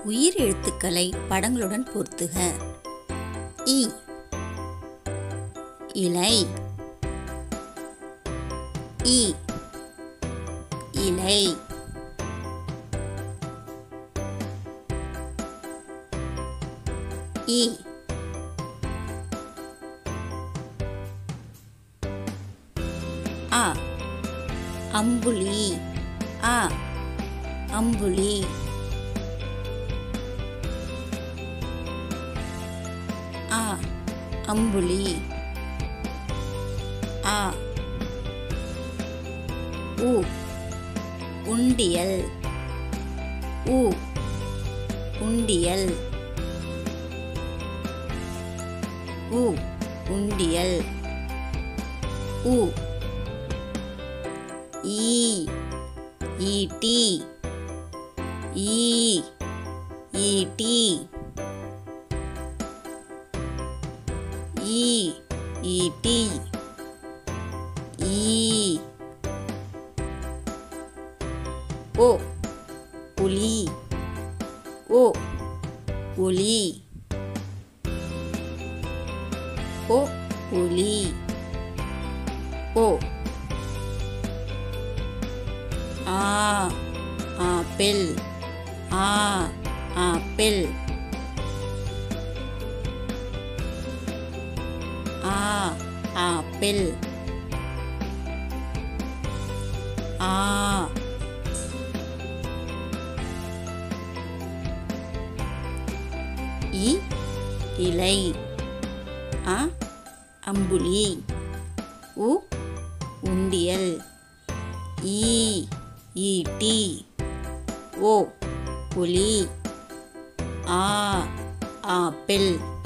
உயிர் எழுத்துக்களை படங்களுடன் பொருத்துக இ இலை இ இலை இ அ அம்புலி அ அம்புலி ஆ அம்புலி ஆ உ உண்டியல் உ உண்டியல் உ உண்டியல் உ ஈ ஈட்டி ஈ ஈட்டி ஈ ஈட்டி ஈ ஓ புலி ஓ புலி ஓ புலி ஓ ஆ ஆப்பிள் ஆ ஆப்பிள் ஆ ஆப்பிள் ஆ இ இலை அ அம்புலி உ உண்டியல் ஈ ஈட்டி ஓ புலி ஆ ஆப்பிள்